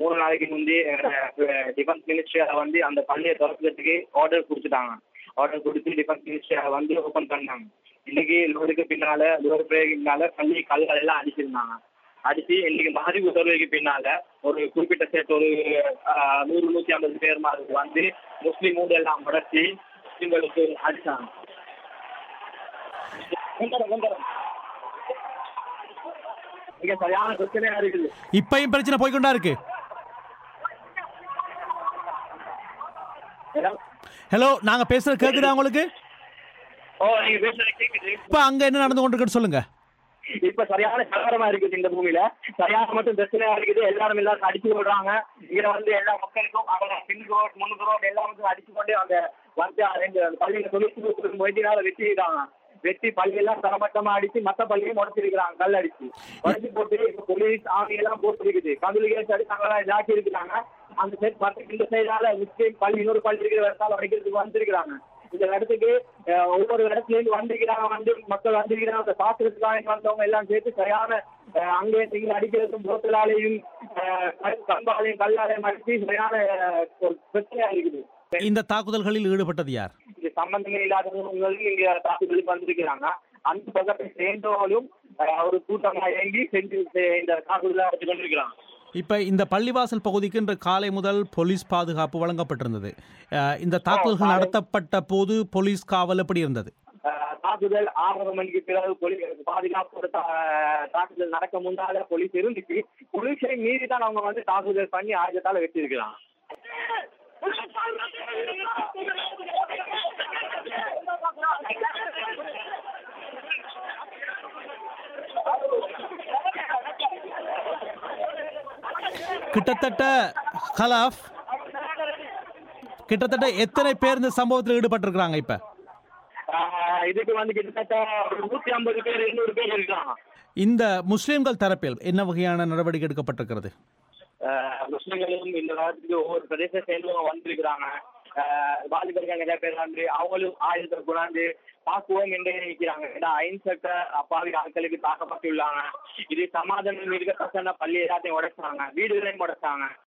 மூணு நாளைக்கு முந்தி டிஃபென்ஸ் மினிஸ்ட்ரி வந்து அந்த பள்ளியை திறக்கிறதுக்கு ஆர்டர் கொடுத்துட்டாங்க ஆர்டர் கொடுத்து டிஃபென்ஸ் மினிஸ்ட்ரி வந்து ஓபன் பண்ணாங்க இன்னைக்கு லோடுக்கு பின்னால லோடு பிரேக்கு பின்னால பள்ளி கல்கள் எல்லாம் அடிச்சிருந்தாங்க அடிச்சு இன்னைக்கு மகரி உத்தரவுக்கு பின்னால ஒரு குறிப்பிட்ட செட் ஒரு ஆஹ், நூறு நூத்தி ஐம்பது பேர் மாதிரி வந்து முஸ்லீம் ஊடு எல்லாம் முடச்சி முஸ்லீம்களுக்கு அடிச்சாங்க கொண்டுவரேன், கொண்டுவரேன். இங்க சரியான பிரச்சனையா இருக்குது இப்பயும் பிரச்சனை போய்க்கொண்டா இருக்கு ஹலோ நாங்க பேசுறது கேக்குதா உங்களுக்கு ஓ நீங்க பேசுறது கேக்குது இப்ப அங்க என்ன நடந்து கொண்டிருக்குன்னு சொல்லுங்க இப்ப சரியான கலவரமா இருக்குது இந்த பூமியில சரியான மட்டும் பிரச்சனையா இருக்குது எல்லாரும் எல்லாரும் அடிச்சு விடுறாங்க இங்க வந்து எல்லா மக்களுக்கும் அவங்க பின்னுக்கு ரோட் முன்னுக்கு ரோட் எல்லாருக்கும் அடிச்சு கொண்டு அந்த வந்து ரெண்டு அந்த பள்ளியில தொழிற்சி மொய்தினால வெட்டிடுறாங்க வெட்டி பள்ளியெல்லாம் தரமட்டமா அடிச்சு மத்த பள்ளியும் உடச்சிருக்கிறாங்க கல் அடிச்சு உடச்சி போட்டு இப்ப போலீஸ் ஆர்மி எல்லாம் போட்டு இருக்குது கம்யூனிகேஷன் அடிச்சு அங்கெல்லாம் இதாக்கி இருக்கிறாங்க அந்த சைட் மத்த இந்த சைடால முஸ்லீம் பள்ளி இன்னொரு பள்ளி இருக்கிற இடத்தால உடைக்கிறதுக்கு வந்திருக்கிறாங்க இந்த இடத்துக்கு அஹ், ஒவ்வொரு இடத்துல இருந்து வந்திருக்கிறாங்க வந்து மக்கள் வந்திருக்கிறாங்க அந்த சாஸ்திரத்துக்காக வந்தவங்க எல்லாம் சேர்த்து சரியான அஹ், அங்கே நீங்கள் அடிக்கிறதுக்கும் போத்தலாலையும் கம்பாலையும் கல்லாலையும் அடிச்சு சரியான அஹ், ஒரு பிரச்சனையா இருக்குது இந்த தாக்குதல்களில் ஈடுபட்டது யார் இது சம்பந்தமே இல்லாதவங்களும் இங்க தாக்குதலுக்கு வந்திருக்கிறாங்க அந்த பக்கத்தை சேர்ந்தவங்களும் அஹ், ஒரு கூட்டமா இயங்கி செஞ்சு செ- இந்த தாக்குதலை அடிச்சு கொண்டிருக்கிறாங்க இப்ப இந்த பள்ளிவாசல் பகுதிக்கு இன்று காலை முதல் போலீஸ் பாதுகாப்பு வழங்கப்பட்டிருந்தது அஹ், இந்த தாக்குதல்கள் காலை- நடத்தப்பட்ட போது போலீஸ் காவல் எப்படி இருந்தது அஹ், தாக்குதல் ஆறரை மணிக்கு பிறகு போலீஸ் பாதுகாப்போட தா- தாக்குதல் நடக்க முன்னால போலீஸ் இருந்துச்சு போலீஸை மீறி தான் அவங்க வந்து தாக்குதல் பண்ணி ஆயுதத்தால வெட்டியிருக்கிறாங்க கிட்டத்தட்ட கலாஃப் கிட்டத்தட்ட எத்தனை பேர் இந்த சம்பவத்தில் ஈடுபட்டிருக்கிறாங்க இப்ப அஹ், இதுக்கு வந்து கிட்டத்தட்ட ஒரு நூத்தி ஐம்பது பேர் இருநூறு பேர் இருக்காங்க இந்த முஸ்லிம்கள் தரப்பில் என்ன வகையான நடவடிக்கை எடுக்கப்பட்டிருக்கிறது அஹ், முஸ்லிம்களும் இந்த காலத்துக்கு ஒவ்வொரு பிரதேச சேர்ந்தவங்க வந்திருக்கிறாங்க அஹ், வாலிபர்கள் நிறைய பேர் வந்து அவங்களும் ஆயுதத்தை கொண்டாந்து தாக்குவோம் என்றே நிற்கிறாங்க ஏன்னா ஐன்சட்ட அப்பாவி ஆட்களுக்கு தாக்கப்பட்டுள்ளாங்க இது சமாதானம் இருக்க பள்ளி எல்லாத்தையும் உடைச்சாங்க வீடுகளையும் உடைச்சாங்க